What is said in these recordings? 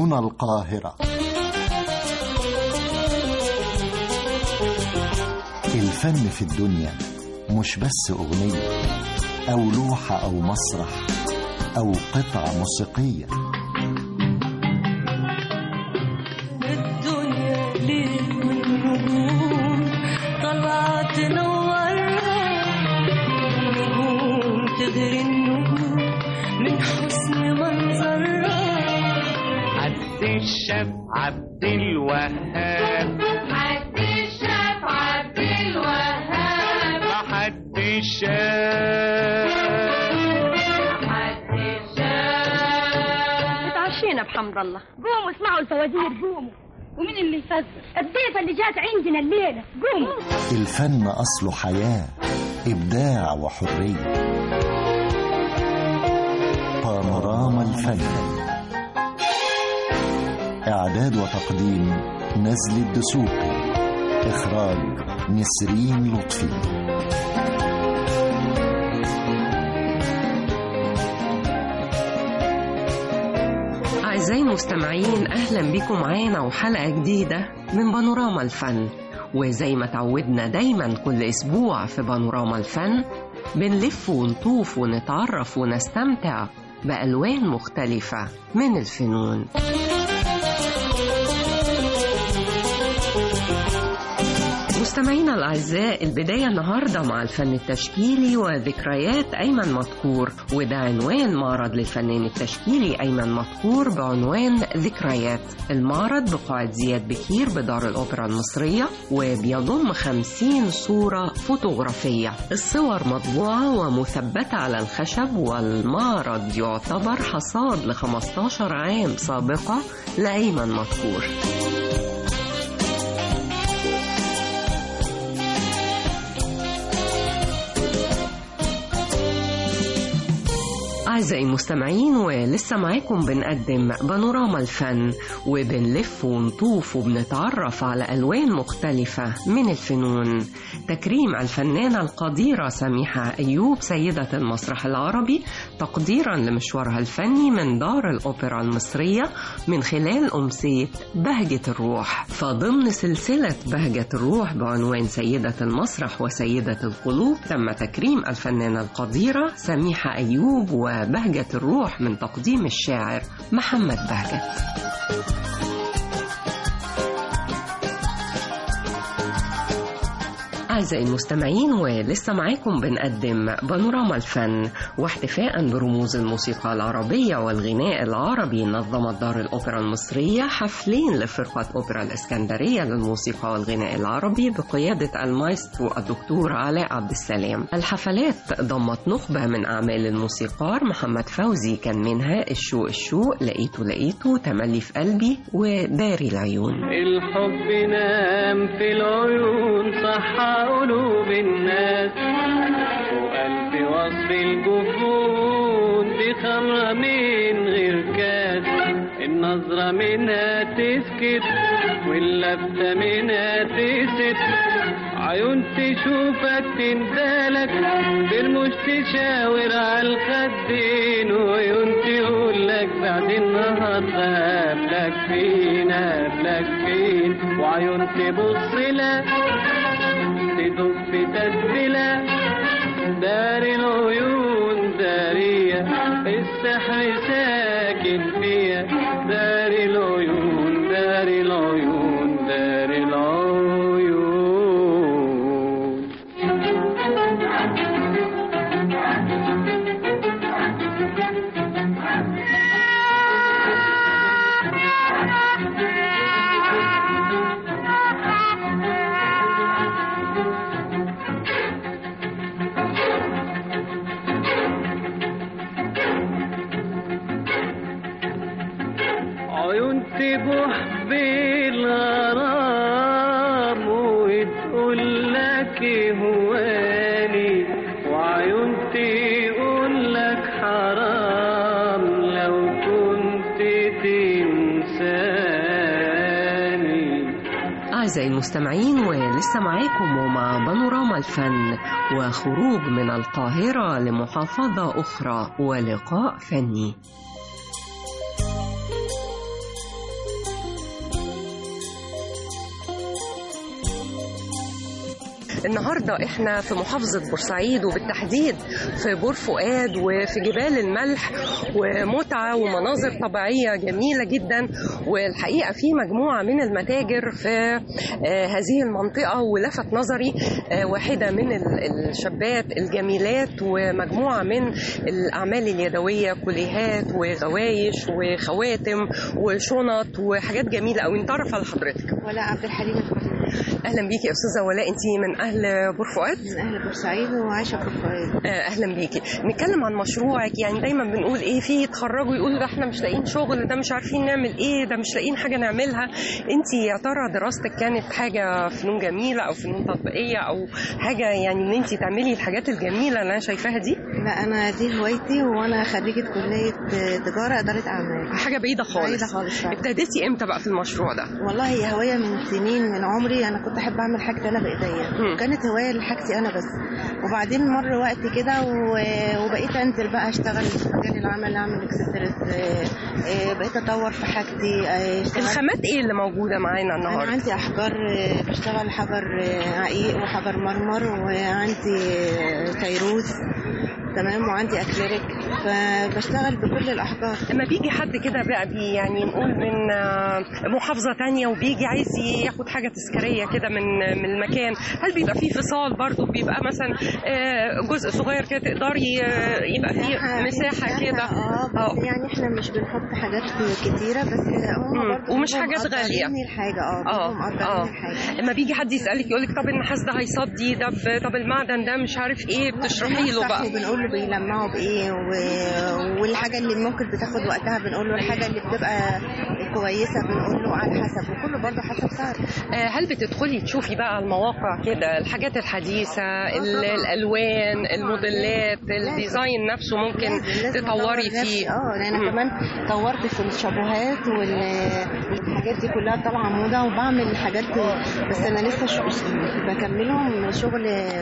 هنا القاهرة الفن في الدنيا مش بس أغنية أو لوحة أو مسرح أو قطعة موسيقية الدنيا ليل والنجوم طالعة تنورها النجوم تغري النجوم من حسن منظرها عبد الشاف عبد الوهاب حد الشاف عبد الوهاب حد الشاف حد الشاف اتعشينا بحمد الله قوموا اسمعوا الفوازير قوموا ومين اللي يفزر الضيفة اللي جات عندنا الليلة قوموا الفن أصله حياة إبداع وحرية بانوراما الفن إعداد وتقديم نزل الدسوقي إخراج نسرين لطفي أعزائي المستمعين أهلا بكم معانا وحلقة جديدة من بانوراما الفن وزي ما تعودنا دايما كل أسبوع في بانوراما الفن بنلف ونطوف ونتعرف ونستمتع بألوان مختلفة من الفنون مستمعينا الأعزاء البداية النهاردة مع الفن التشكيلي وذكريات أيمن مذكور وده عنوان معرض للفنان التشكيلي أيمن مذكور بعنوان ذكريات المعرض بقاعة زياد بكير بدار الأوبرا المصرية وبيضم خمسين صورة فوتوغرافية الصور مطبوعة ومثبتة على الخشب والمعرض يعتبر حصاد ل 15 عام سابقة لأيمن مذكور أعزائي المستمعين ولسه معاكم بنقدم بانوراما الفن وبنلف ونطوف وبنتعرف على ألوان مختلفة من الفنون تكريم الفنانة القديرة سميحة أيوب سيدة المسرح العربي تقديرا لمشوارها الفني من دار الأوبرا المصرية من خلال أمسية بهجة الروح فضمن سلسلة بهجة الروح بعنوان سيدة المسرح وسيدة القلوب تم تكريم الفنانة القديرة سميحة أيوب وبهجة الروح من تقديم الشاعر محمد بهجت أعزائي المستمعين ولسه معاكم بنقدم بانوراما الفن واحتفاء برموز الموسيقى العربية والغناء العربي نظمت دار الأوبرا المصرية حفلين لفرقة أوبرا الإسكندرية للموسيقى والغناء العربي بقيادة المايسترو الدكتور علاء عبد السلام الحفلات ضمت نخبة من أعمال الموسيقار محمد فوزي كان منها الشوق الشوق لقيته لقيته تملي في قلبي وداري العيون الحب نام في العيون صح قلوب الناس وقلب وصف الجفون دي خمرة من غير كاس النظرة منها تسكت واللفتة منها تست عيون تشوفك تندالك بالمش تشاور على الخدين وعيون تقولك بعد النهارده قبلك فين قبلك فين وعيون تبص لك تدب في تسبلة دار العيون دارية السحر ساكن فيها دار العيون دار العيون دار العيون عيون تبوح بالغرام وتقول لك هواني وعيون تقول لك حرام لو كنت تنساني أعزائي المستمعين ولسه معاكم ومع بانوراما الفن وخروج من القاهرة لمحافظة أخرى ولقاء فني النهارده احنا في محافظه بورسعيد وبالتحديد في بور فؤاد وفي جبال الملح ومتعه ومناظر طبيعيه جميله جدا والحقيقه في مجموعه من المتاجر في آه، هذه المنطقه ولفت نظري آه، واحده من ال- الشابات الجميلات ومجموعه من الاعمال اليدويه كليهات وغوايش وخواتم وشنط وحاجات جميله قوي نتعرف على حضرتك ولا عبد الحليم الخطيب اهلا بيكي يا استاذه ولاء انت من اهل بور فؤاد من اهل بورسعيد وعايشه في القاهره آه، اهلا بيكي نتكلم عن مشروعك يعني دايما بنقول ايه في يتخرجوا يقولوا ده احنا مش لاقيين شغل ده مش عارفين نعمل ايه ده مش لاقيين حاجه نعملها انت يا ترى دراستك كانت حاجه فنون جميله او فنون تطبيقيه او حاجه يعني ان انت تعملي الحاجات الجميله اللي انا شايفاها دي لا انا دي هوايتي وانا خريجه كليه تجاره اداره اعمال حاجه بعيده خالص بعيدة خالص فعلا. ابتديتي امتى بقى في المشروع ده والله هي هوايه من سنين من عمري انا كنت احب اعمل حاجتي انا بايديا مم. وكانت هوايه لحاجتي انا بس وبعدين مر وقت كده و- وبقيت انزل بقى اشتغل في مجال العمل اعمل اكسسوارز بقيت اطور في حاجتي آه، اشتغلت الخامات ايه اللي موجوده معانا انا النهارده عندي احجار آه، بشتغل حجر آه، عقيق وحجر مرمر وعندي آه، فيروز تمام وعندي اكليريك فبشتغل بكل الاحجار لما بيجي حد كده بقى بي يعني نقول من آه، محافظة تانية وبيجي عايز ياخد حاجة تذكارية كده من من المكان هل بيبقى فيه فصال برضو بيبقى مثلا آه، جزء صغير كده تقدري آه، يبقى فيه مساحة كده اه آه. بس يعني احنا مش بنحط حاجات كتيرة بس هم مم. برضه ومش بيبقوا حاجات مقدرين غالية. الحاجة اه اه بيبقوا مقدرين اه الحاجة لما بيجي حد يسألك يقول لك طب النحاس ده هيصدي ده ب- طب المعدن ده مش عارف ايه بتشرحي له بقى وبنقول له بيلمعوا بايه و... والحاجة اللي ممكن بتاخد وقتها بنقول له الحاجة اللي بتبقى كويسة بنقول له على حسب وكله برضه حسب سعر آه، هل بتدخلي تشوفي بقى المواقع كده الحاجات الحديثة ال- طبعاً. الألوان الموديلات الديزاين نفسه ممكن لازم- لازم تطوري أطور نفسي. فيه اه لان مم. انا كمان طورت في الشابوهات وال- والحاجات دي كلها طالعه موضه وبعمل حاجات بس انا لسه ش- بكملهم شغل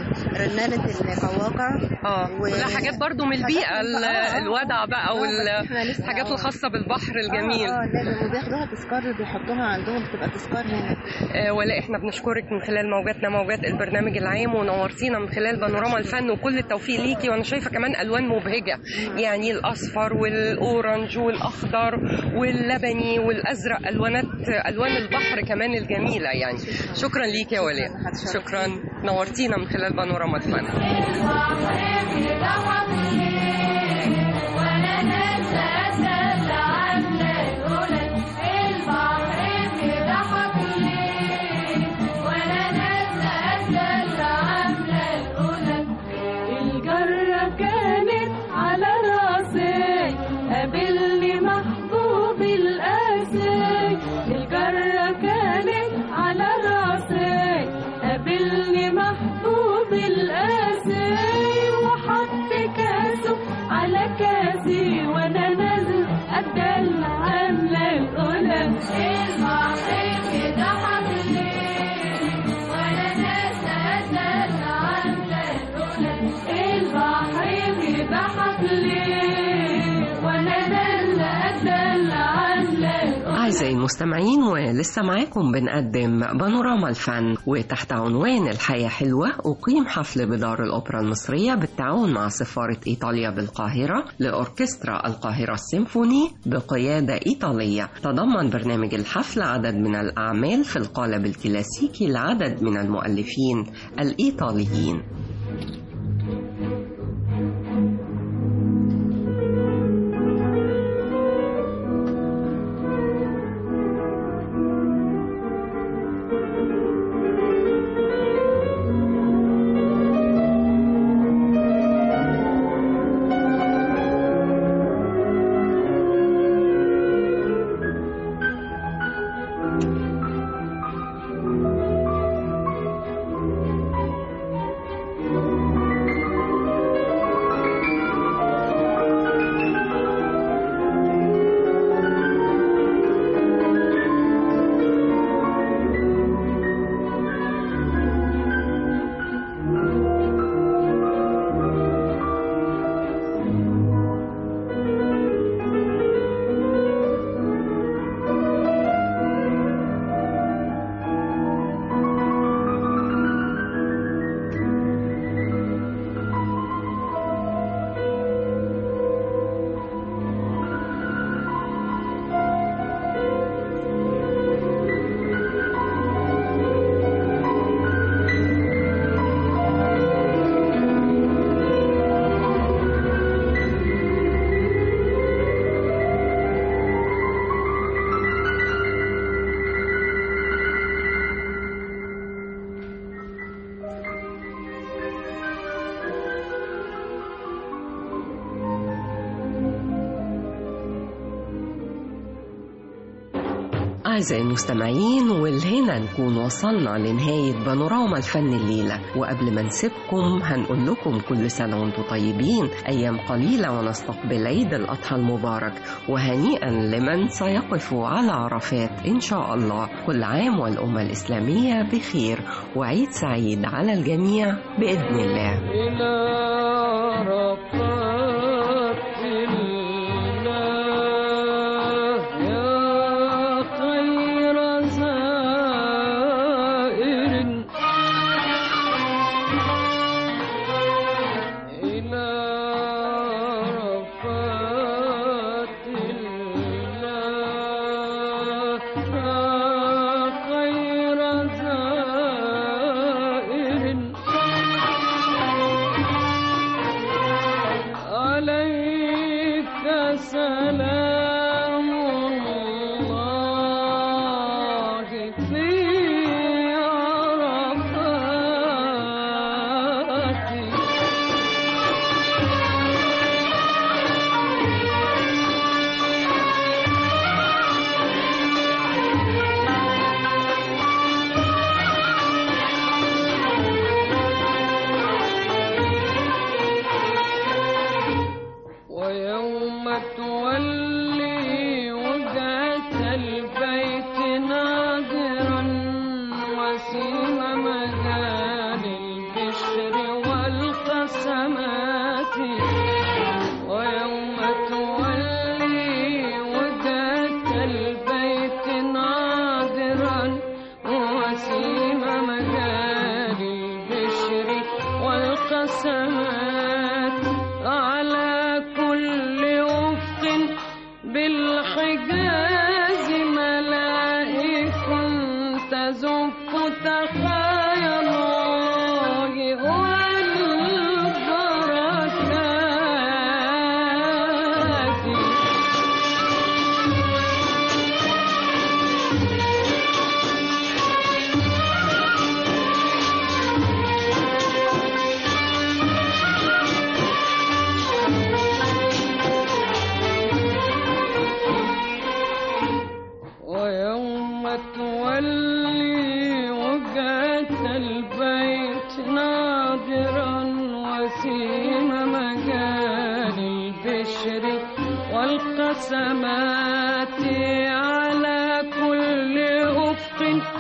رنانه القواقع اه و- لا حاجات برضو من البيئة حاجات من- ال- آه، آه. الودع بقى آه، بس إحنا لسه- والحاجات آه. الخاصة بالبحر الجميل اه, آه لازم وبياخدوها تذكار بيحطوها عندهم بتبقى تذكار هنا آه، ولا احنا بنشكرك من خلال موجاتنا موجات البرنامج العام ونورتينا من خلال بانوراما الفن وكل التوفيق ليكي وانا شايفه كمان الوان مبهجه يعني الاصفر والاورنج والاخضر واللبني والازرق الوانات الوان البحر كمان الجميله يعني شكرا ليكي يا ولاء شكرا نورتينا من خلال بانوراما الفن الجرة كانت على راسي قابلني محبوب القاسي الجرة كانت على راسي قابلني محبوب القاسي وحط كاسه على كاسي وانا نازل اتدلع عامله الاولى المحيط ضحك ليه وانا نازله اتدلع عامله الاولى البحر بيضحك ليه وانا نازله اتدلع عامله الاولى أعزائي المستمعين ولسه معاكم بنقدم بانوراما الفن وتحت عنوان الحياة حلوة أقيم حفل بدار الأوبرا المصرية بالتعاون مع سفارة إيطاليا بالقاهرة لأوركسترا القاهرة السيمفوني بقيادة إيطالية تضمن برنامج الحفل عدد من الأعمال في القالب الكلاسيكي لعدد من المؤلفين الإيطاليين أعزائي المستمعين والهنا نكون وصلنا لنهاية بانوراما الفن الليلة وقبل ما نسيبكم هنقول لكم كل سنة وانتم طيبين أيام قليلة ونستقبل عيد الأضحى المبارك وهنيئا لمن سيقف على عرفات إن شاء الله كل عام والأمة الإسلامية بخير وعيد سعيد على الجميع بإذن الله إلى رفات الله يا خير زائر إلى رفات الله يا خير زائر عليك سلام الله في عرفات ويوم تولي وجهة البيت ناظرا وسيم مجال البشر والقسمات ويوم تولي وجهة البيت ناظرا وسيم مجال البشر والقسمات على كل أفق بالحجاز ملائك تزف تخايا الله والبركات ويوم تولي وجهة البيت ناظرا وسيم مجال البشر والقسمات على كل أفق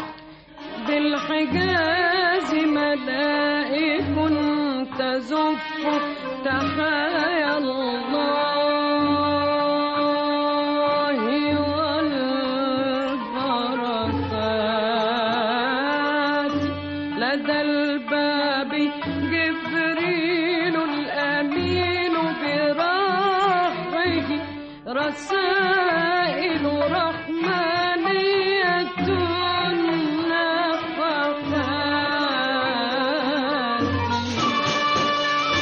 بالحجاز ملائك تزف تحايا الله والبركات لدى الباب جبريل الأمين برحمه رسائل رحمانية نفحات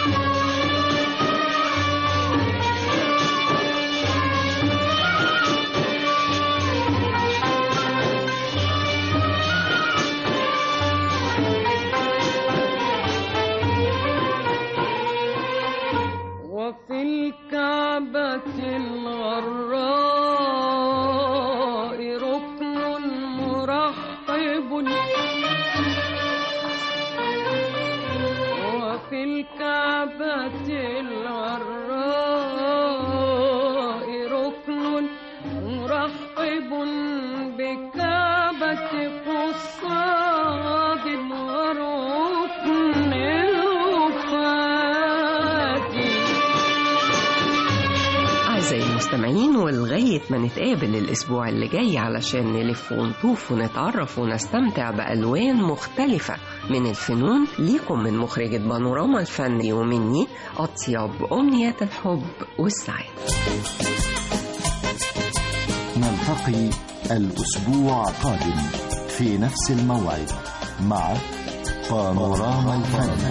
وفي الكعبة الغراء ركن مرحب وفي الكعبة الغراء ركن مرحب بكعبة قصاد وركن الوفات أعزائي المستمعين ولغاية ما نتقابل الأسبوع اللي جاي علشان نلف ونطوف ونتعرف ونستمتع بألوان مختلفة من الفنون ليكم من مخرجة بانوراما الفن ومني أطيب أمنيات الحب والسعادة نلتقي الأسبوع القادم في نفس الموعد مع بانوراما الفن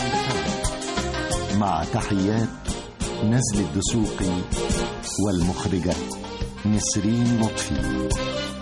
مع تحيات نزل الدسوقي والمخرجة نسرين لطفي